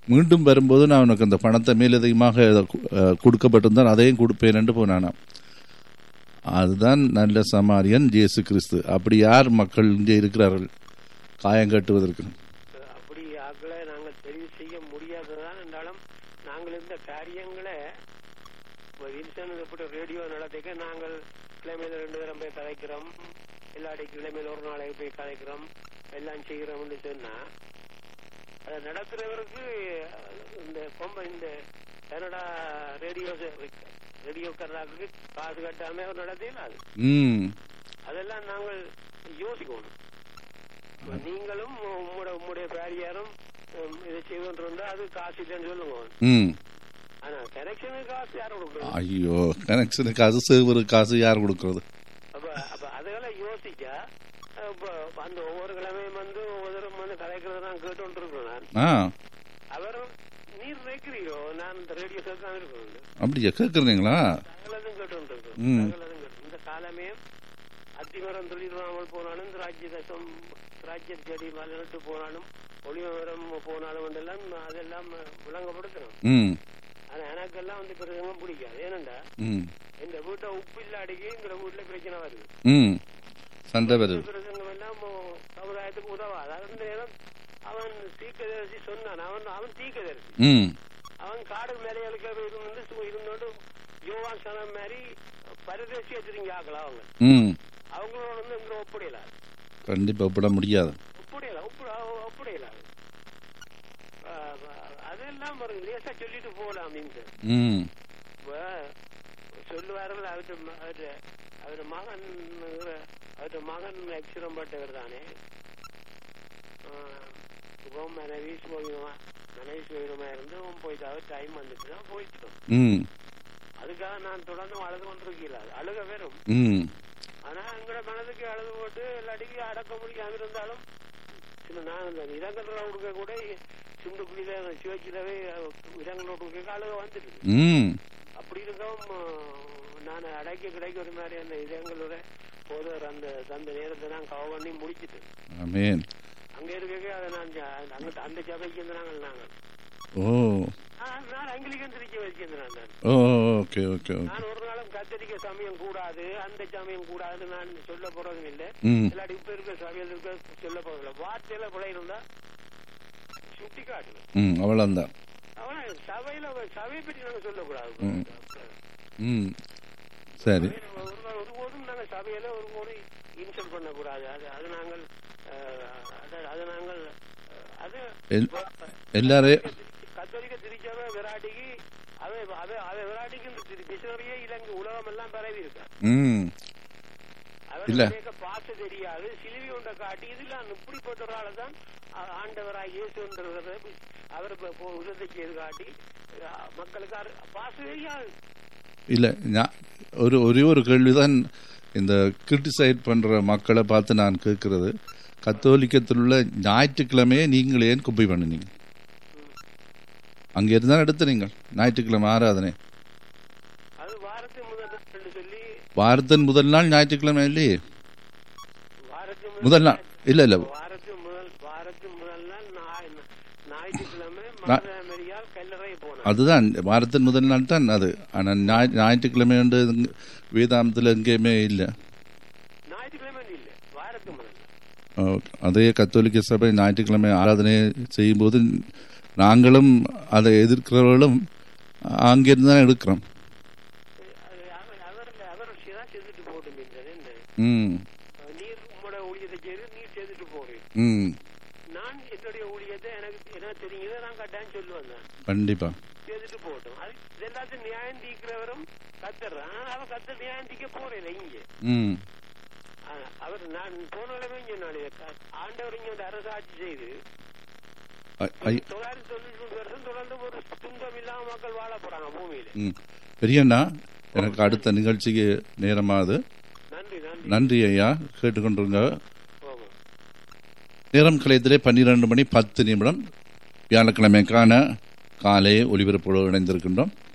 மீண்டும் வரும்போது நான் உனக்கு அந்த பணத்தை மேலதிகமாக அஹ், கொடுக்கப்பட்டிருந்தால் அதையும் கொடுப்பேன் போனானாம் அதுதான் நல்ல சமாரியன் இயேசு கிறிஸ்து அப்படி யார் மக்கள் இங்கே இருக்கிறார்கள் காயம் கட்டுவதற்கு அப்படி ஆக்களை நாங்கள் தெரிவு செய்ய முடியாததான் என்றாலும் நாங்கள் இந்த காரியங்களை இப்ப வில்சன் எப்படி ரேடியோ நடத்திக்க நாங்கள் கிழமையில ரெண்டு பேரும் போய் கதைக்கிறோம் இல்லாட்டி கிழமையில ஒரு நாளைக்கு போய் கதைக்கிறோம் எல்லாம் செய்கிறோம்னு சொன்னா அதை நடத்துறவருக்கு இந்த கொம்ப இந்த கனடா ரேடியோ ரேடியோக்காரருக்கு காசு கட்டாம அவர் நடத்தினாரு ம் அதெல்லாம் நாங்கள் யோசிக்கணும் நீங்களும் உங்களோட உங்களுடைய பேரியாரும் உம், இதை செய்வோன்றா அது காசு இல்லைன்னு சொல்லுங்க ம் ஆனா கனெக்ஷனுக்கு காசு யாரும் கொடுக்கணும் ஐயோ கனெக்ஷனு காசு சேவரு காசு யார் கொடுக்கறது அப்ப அப்ப அதெல்லாம் யோசிச்சா அப்ப அந்த ஒவ்வொரு கிழமையும் வந்து ஒவ்வொருத்தரும் வந்து கதைக்கிறத நான் கேட்டு இருக்கேன் நான் ஆ அவர் நீர் நினைக்கிறீரோ நான் இந்த ரேடியோ கேட்காம இருக்கணும் அப்படியா கேட்குறீங்களா சகலதும் கேட்டு இருக்கேன் ம். சகலதும் கேட்டு இந்த காலமே அத்திமரம் தொழிலாமல் போனாலும் இந்த ராஜ்ய தசம் ராஜ்யம் தேடி மலர்ட்டு போனாலும் ஒளிமரம் போனாலும் எல்லாம் அதெல்லாம் விளங்கப்படுத்தணும் ம் ஆனா எனக்கெல்லாம் வந்து பிறகு பிடிக்காது ஏனண்டா ம் இந்த வீட்டை உப்பு இல்லாடிக்கு இந்த வீட்டுல பிரச்சனை வருது ம் சண்டை வருது பிரசங்கம் எல்லாம் சமுதாயத்துக்கு உதவாது அந்த நேரம் அவன் தீக்கதரிசி சொன்னான் அவன் அவன் தீக்கதரிசி ம் அவன் காடு மேலைகளுக்கு இருந்து சு- இருந்தோண்டு யோவான் சனம் மாதிரி பரதேசியா திரும்பி ஆக்கலாம் அவங்க ம் அவங்களோட வந்து இந்த ஒப்படையல கண்டிப்பாக ஒப்பிட முடியாது ஒப்படையல ஒப்படையல அதெல்லாம் பாருங்க லேசா சொல்லிட்டு போகலாம் அப்படின்னு ம் இப்ப சொல்லுவார்கள் அவரு அவரு அவரு மகன் அவரு மகன் அக்ஷரம் பட்டவர் தானே இப்போ மனைவி சுகமா மனைவி சுகமா இருந்து அவன் போயிட்டு அவர் டைம் வந்துட்டு தான் போயிட்டோம் ம் அதுக்காக நான் தொடர்ந்து அழுது கொண்டிருக்கல அழுக வெறும் ம் ஆனா எங்களோட மனதுக்கு அழுது போட்டு எல்லாத்தையும் அடக்க முடியாம இருந்தாலும் சில நான் இந்த இடங்கள் கொடுக்க கூட சிந்துக்குடியில சிவச்சிலவே இடங்களோட கொடுக்க அழுக வந்துட்டு ம் அப்படி இருக்கவும் நான் அடைக்க கிடைக்க ஒரு மாதிரி அந்த இதங்களோட போதவர் அந்த அந்த நேரத்தை நான் கவ பண்ணி முடிச்சிட்டு ஆமேன் அங்க இருக்கவே அதை நான் ஜ- அங்க அந்த சபைக்கு வந்து நாங்கள் நாங்கள் ஓ நான் நான் அங்கிலிக்கன் திருச்சி வச்சிருந்தேன் நான் ஓ ஓகே ஓகே ஓகே நான் ஒரு நாளும் கத்தரிக்க சமயம் கூடாது அந்த சமயம் கூடாதுன்னு நான் சொல்ல போறதும் இல்லை ம் இல்லாட்டி இப்ப இருக்க சபையில் இருக்க சொல்ல போறதும் இல்லை வார்த்தையில பிழை இருந்தா சுட்டி காட்டுவேன் ம் அவ்வளோந்தான் அவன் சபையில சபையை பற்றி நாங்க சொல்லக்கூடாது ம். ம் சரி ஒரு ஒருபோதும் நாங்கள் சபையில ஒருபோதும் இன்சல்ட் பண்ணக்கூடாது அது அது நாங்கள் அஹ், அது- அது நாங்கள் அஹ், அது எல் எல்லாரையும் கத்தோலிக்க திருச்சபை விராட்டிக்கு அவை அவை அவை விராட்டிக்கு இந்த திரு- மிஷனரியே இலங்கை உலகம் எல்லாம் பரவி இருக்கா ம் இல்ல. அவர்களுக்கு பாச தெரியாது சிலுவை ஒன்றை காட்டி இதெல்லாம் இப்படிப்பட்ட ஒரு ஆளை தான் ஆ- ஆண்டவராய் இயேசுன்றவரை அவர் இப்ப போ- உதவி செய்து காட்டி அஹ், மக்களுக்கு அரு- பாச தெரியாது இல்லை நான் ஒரு ஒரே ஒரு கேள்விதான் இந்த கிரிட்டிசைட் பண்ணுற மக்களை பார்த்து நான் கேட்கறது கத்தோலிக்கத்தில் உள்ள ஞாயிற்றுக்கிழமையே நீங்கள் ஏன் குப்பை பண்ணினீங்க அங்கே இருந்தால் எடுத்து நீங்கள் ஞாயிற்றுக்கிழமை ஆராதனை அது வாரத்தின் முதல் நாள் என்று சொல்லி வாரத்தின் முதல் நாள் ஞாயிற்றுக்கிழமை இல்லையே வாரத்தின் முதல் நாள் இல்லை இல்லை வாரத்தின் முதல் வாரத்தின் முதல் நாள் ஞாய்- ஞாயிற்றுக்கிழமை மருதமரியால் கல்லறை போனார் அதுதான் வாரத்தின் முதல் நாள் தான் அது ஆனால் ஞாய் ஞாயிற்றுக்கிழமை வந்து வேதாந்தத்தில் எங்கேயுமே இல்லை ஞாயிற்றுக்கிழமை இல்ல வாரத்தின் முதல் நாள் ஓகே. அதே கத்தோலிக்க சபை ஞாயிற்றுக்கிழமை ஆராதனை செய்யும்போது நாங்களும் அதை எதிர்க்கிறவர்களும் அங்கிருந்து தான் எடுக்கிறோம் அது அவர் அவர் அவர் சிரா செய்துட்டு போட்டும் என்ன ம் நீர் உம்மோட ஊழியத்தை செய்து நீர் செய்துட்டு போறேன் ம் நான் என்னுடைய ஊழியத்தை எனக்கு எனக்கு தெரியுதை நான் கட்டாயம் சொல்லுவேன் நான் கண்டிப்பாக செய்துட்டு போகட்டும் அது இது எல்லாத்தையும் நியாயம் தீக்கிறவரும் கத்தர் ஆனா அவன் கத்தர் நியாயம் தீக்க போறேன் இங்க ம் ஆனா, அவர் நான் போன கிழமை சொன்னாலே ஆண்டவர் இங்க வந்து அரசாட்சி செய்து ஐ- ஐ- தொள்ளாயிரத்தி தொண்ணூத்தி மூணு வருஷம் தொடர்ந்து ஒரு துன்பம் இல்லாம மக்கள் வாழ போறாங்க பூமியில ம் பெரியண்ணா எனக்கு அடுத்த நிகழ்ச்சிக்கு நேரமாகுது நன்றி நன்றி நன்றி ஐயா கேட்டுக்கொண்டிருங்க போவோம் நேரம் கலையத்திலே பன்னிரண்டு மணி பத்து நிமிடம் வியாழக்கிழமைக்கான காலை ஒலிபரப்போடு இணைந்திருக்கின்றோம்